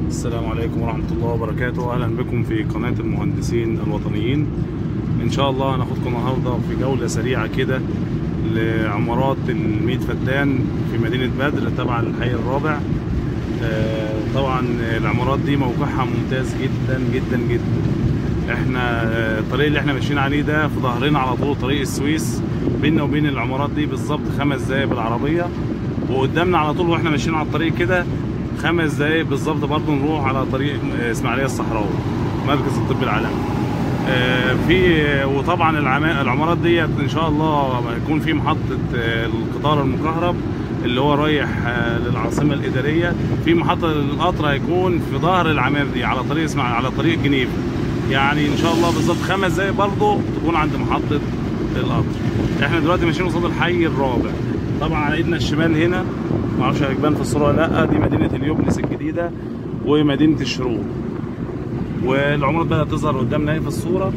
السلام عليكم ورحمة الله وبركاته أهلا بكم في قناة المهندسين الوطنيين إن شاء الله هناخدكم النهاردة في جولة سريعة كده لعمارات الميت فدان في مدينة بدر تبع الحي الرابع آه، طبعا العمارات دي موقعها ممتاز جدا جدا جدا احنا آه، الطريق اللي احنا ماشيين عليه ده في ظهرنا على طول طريق السويس بيننا وبين العمارات دي بالظبط خمس دقايق بالعربية وقدامنا على طول واحنا ماشيين على الطريق كده خمس دقايق بالظبط برضه نروح على طريق اسماعيليه الصحراوي مركز الطب العالمي آه، في وطبعا العما- العمارات ديت ان شاء الله هيكون في محطه آه، القطار المكهرب اللي هو رايح آه، للعاصمه الاداريه في محطه القطر هيكون في ظهر العماير دي على طريق اسمع على طريق جنيف يعني ان شاء الله بالظبط خمس دقايق برضه تكون عند محطه القطر احنا دلوقتي ماشيين قصاد الحي الرابع طبعا على ايدنا الشمال هنا ما اعرفش هيبان في الصوره ولا لا دي مدينه اليوبلس الجديده ومدينه الشروق والعمارات بدات تظهر قدامنا اهي في الصوره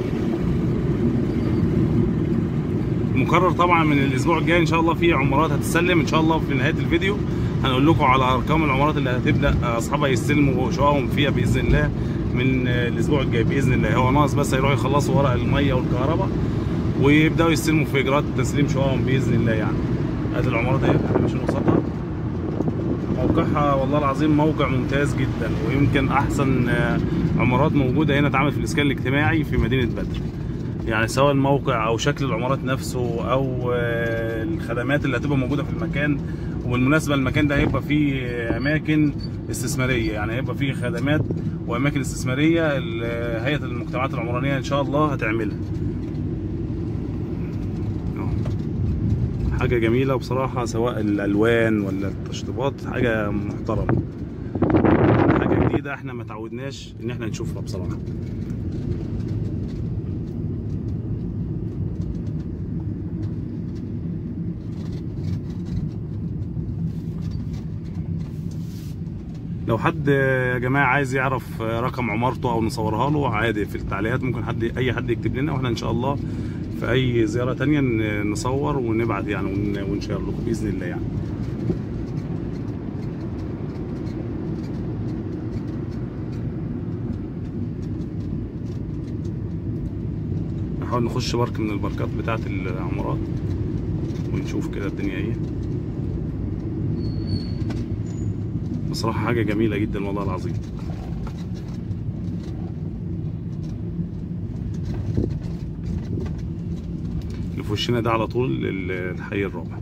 مقرر طبعا من الاسبوع الجاي ان شاء الله في عمارات هتسلم ان شاء الله في نهايه الفيديو هنقول لكم على ارقام العمارات اللي هتبدا اصحابها يستلموا شققهم فيها باذن الله من الاسبوع الجاي باذن الله هو ناقص بس هيروحوا يخلصوا ورق الميه والكهرباء ويبداوا يستلموا في اجراءات تسليم شققهم باذن الله يعني ادي العمارات اهي احنا ماشيين قصادها موقعها والله العظيم موقع ممتاز جدا ويمكن احسن آه، عمارات موجوده هنا اتعمل في الاسكان الاجتماعي في مدينه بدر يعني سواء الموقع او شكل العمارات نفسه او آه، الخدمات اللي هتبقى موجوده في المكان وبالمناسبه المكان ده هيبقى فيه اماكن استثماريه يعني هيبقى فيه خدمات واماكن استثماريه ال- هيئه المجتمعات العمرانيه ان شاء الله هتعملها أهو. حاجه جميله بصراحه سواء الالوان ولا التشطيبات حاجه محترمه حاجه جديده احنا ما تعودناش ان احنا نشوفها بصراحه لو حد يا جماعه عايز يعرف رقم عمارته او نصورها له عادي في التعليقات ممكن حد اي حد يكتب لنا واحنا ان شاء الله في اي زياره تانية ن- نصور ونبعت يعني ون- ونشير لكم باذن الله يعني نحاول نخش بارك من الباركات بتاعه العمارات ونشوف كده الدنيا ايه بصراحة حاجة جميلة جدا والله العظيم اللي في وشنا ده على طول ال- الحي الرابع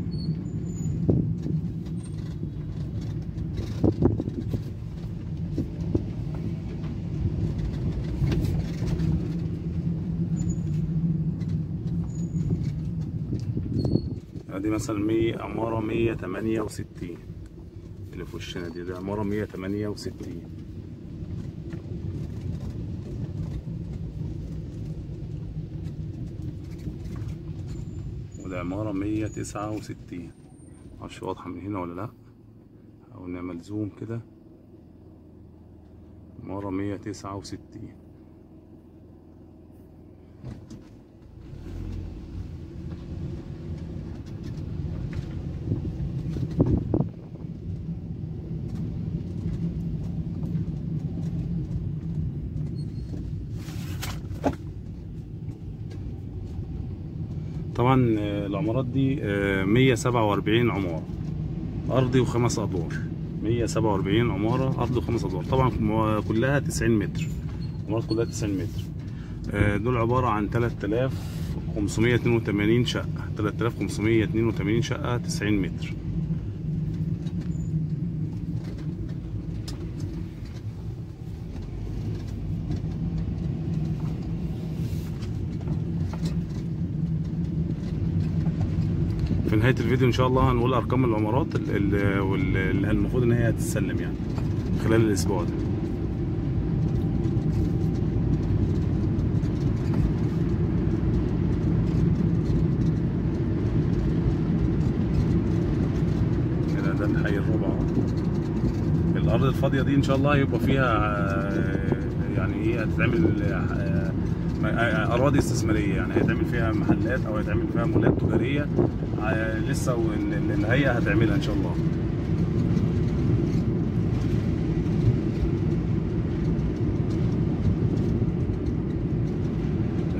ادي مثلا 100 عمارة 168 اللي في وشنا دي ده عمارة 168 وده عمارة 169 معرفش واضحة من هنا ولا لأ أو نعمل زوم كده عمارة 169 طبعا آه، العمارات دي آه، 147 عمارة أرضي وخمس أدوار 147 عمارة أرضي وخمس أدوار طبعا م- كلها 90 متر العمارات كلها 90 متر آه، دول عبارة عن 3582 شقة 3582 شقة 90 متر في نهايه الفيديو ان شاء الله هنقول ارقام العمارات اللي, اللي المفروض ان هي هتتسلم يعني خلال الاسبوع ده كده ده الحي الرابع أهو. الارض الفاضيه دي ان شاء الله هيبقى فيها آه، يعني ايه هتتعمل آه، آه، اراضي استثماريه يعني هيتعمل فيها محلات او هيتعمل فيها مولات تجاريه آه، لسه وال- ال- الهيئه هتعملها ان شاء الله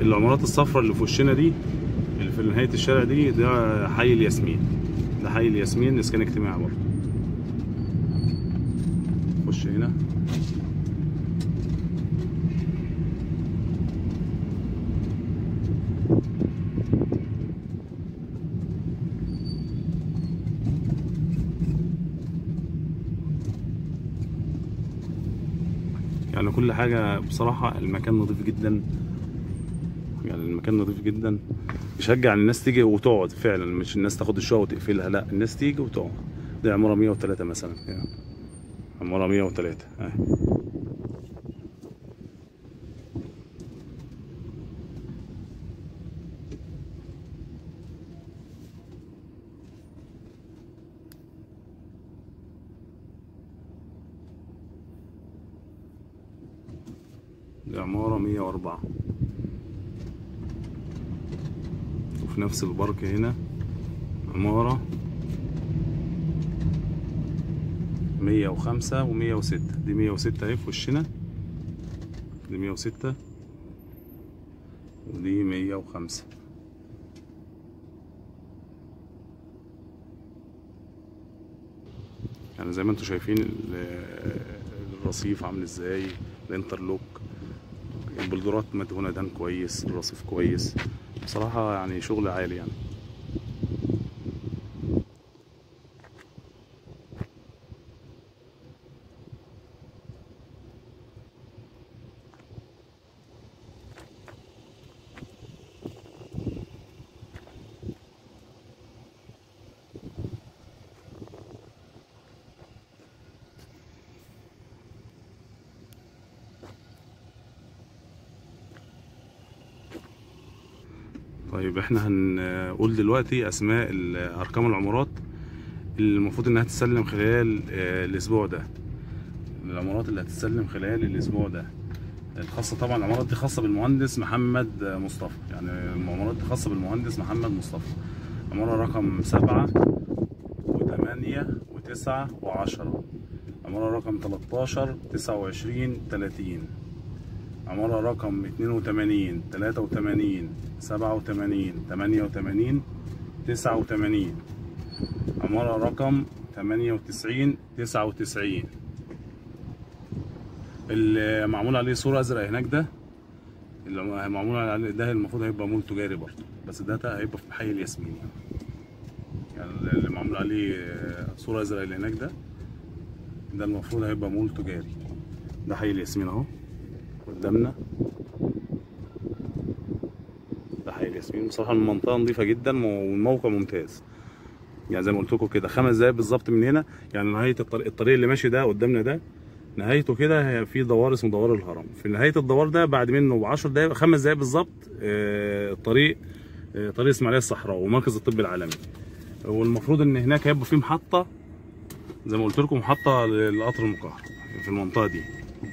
العمارات الصفراء اللي في وشنا دي اللي في نهايه الشارع دي ده حي الياسمين ده حي الياسمين اسكان اجتماعي برضه خش هنا يعني كل حاجة بصراحة المكان نظيف جدا يعني المكان نظيف جدا يشجع ان الناس تيجي وتقعد فعلا مش الناس تاخد الشقة وتقفلها لا الناس تيجي وتقعد دي عمارة 103 مثلا يعني عمارة 103 اهي دي عمارة 104 وفي نفس البارك هنا عمارة 105 و106 دي 106 اهي في وشنا دي 106 ودي 105 يعني زي ما انتم شايفين ال- الرصيف عامل ازاي الانترلوك البلدرات مدهونه دهان كويس الرصيف كويس بصراحه يعني شغل عالي يعني طيب احنا هنقول دلوقتي اسماء ال- ارقام العمارات اللي المفروض انها تتسلم خلال آه، الاسبوع ده العمارات اللي هتتسلم خلال الاسبوع ده الخاصة طبعا العمارات دي خاصة بالمهندس محمد آه، مصطفى يعني العمارات دي خاصة بالمهندس محمد مصطفى عمارة رقم سبعة وثمانية وتسعة وعشرة عمارة رقم تلاتاشر تسعة وعشرين تلاتين عمارة رقم اتنين وتمانين تلاتة وتمانين سبعة وتمانين تمانية وتمانين تسعة وتمانين عمارة رقم تمانية وتسعين تسعة وتسعين اللي معمول عليه صورة أزرق هناك ده اللي معمول عليه ده المفروض هيبقى مول تجاري برضه بس ده ده هيبقى في حي الياسمين يعني يعني اللي معمول عليه صورة أزرق اللي هناك ده ده المفروض هيبقى مول تجاري ده حي الياسمين اهو قدامنا ده حي الياسمين بصراحة المنطقة نظيفة جدا والموقع ممتاز يعني زي ما قلت لكم كده خمس دقايق بالظبط من هنا يعني نهاية الطريق, الطريق اللي ماشي ده قدامنا ده نهايته كده هي في دوار اسمه دوار الهرم في نهاية الدوار ده بعد منه ب 10 دقايق خمس دقايق بالظبط آه، الطريق آه، طريق اسماعيلية الصحراء ومركز الطب العالمي والمفروض ان هناك هيبقى في محطة زي ما قلت لكم محطة للقطر المقهر في المنطقة دي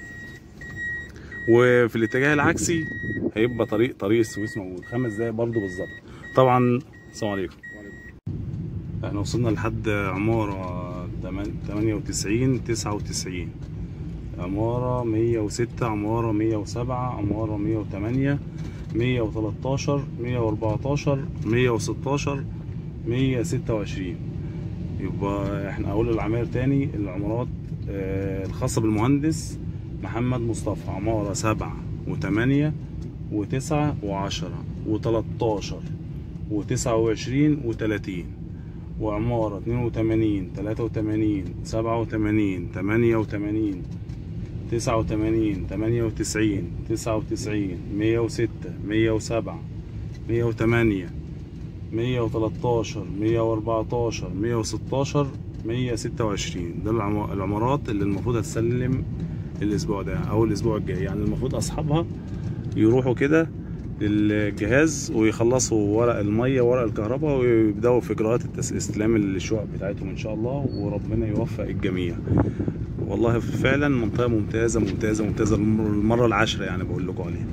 وفي الاتجاه العكسي هيبقى طريق طريق السويس موجود خمس دقايق برضه بالظبط طبعا السلام عليكم احنا وصلنا لحد عمارة 98 99 عمارة 106 عمارة 107 عمارة 108 113 114 116 126 يبقى احنا اقول العماير تاني العمارات آه، الخاصة بالمهندس محمد مصطفى عمارة سبعة وثمانية وتسعة وعشرة وتلاتاشر وتسعة وعشرين وتلاتين وعمارة اتنين وتمانين تلاتة وتمانين سبعة وتمانين تمانية وتمانين تسعة وتمانين تمانية وتسعين تسعة وتسعين مية وستة مية وسبعة مية وتمانية مية وتلاتاشر مية واربعتاشر مية وستاشر مية ستة وعشرين ده العم- العمارات اللي المفروض هتسلم الاسبوع ده او الاسبوع الجاي يعني المفروض اصحابها يروحوا كده للجهاز ويخلصوا ورق الميه ورق الكهرباء ويبداوا في اجراءات التس- استلام الشقق بتاعتهم ان شاء الله وربنا يوفق الجميع والله فعلا منطقه ممتازه ممتازه ممتازه المر- المره العاشره يعني بقول لكم عليها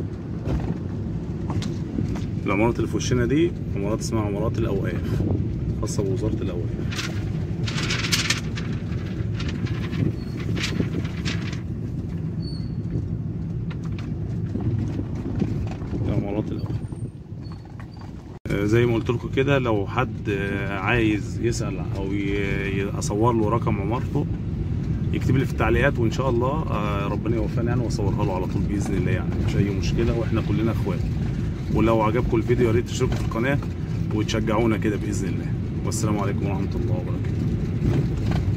العمارات اللي في وشنا دي عمارات اسمها عمارات الاوقاف خاصه بوزاره الاوقاف عمارات الاوقاف آه، زي ما قلت لكم كده لو حد آه، عايز يسال او ي- ي- اصور له رقم عمارته يكتب لي في التعليقات وان شاء الله آه، ربنا يوفقنا يعني واصورها له على طول باذن الله يعني مش اي مشكله واحنا كلنا اخوات ولو عجبكم الفيديو يا ريت تشتركوا في القناه وتشجعونا كده باذن الله والسلام عليكم ورحمه الله وبركاته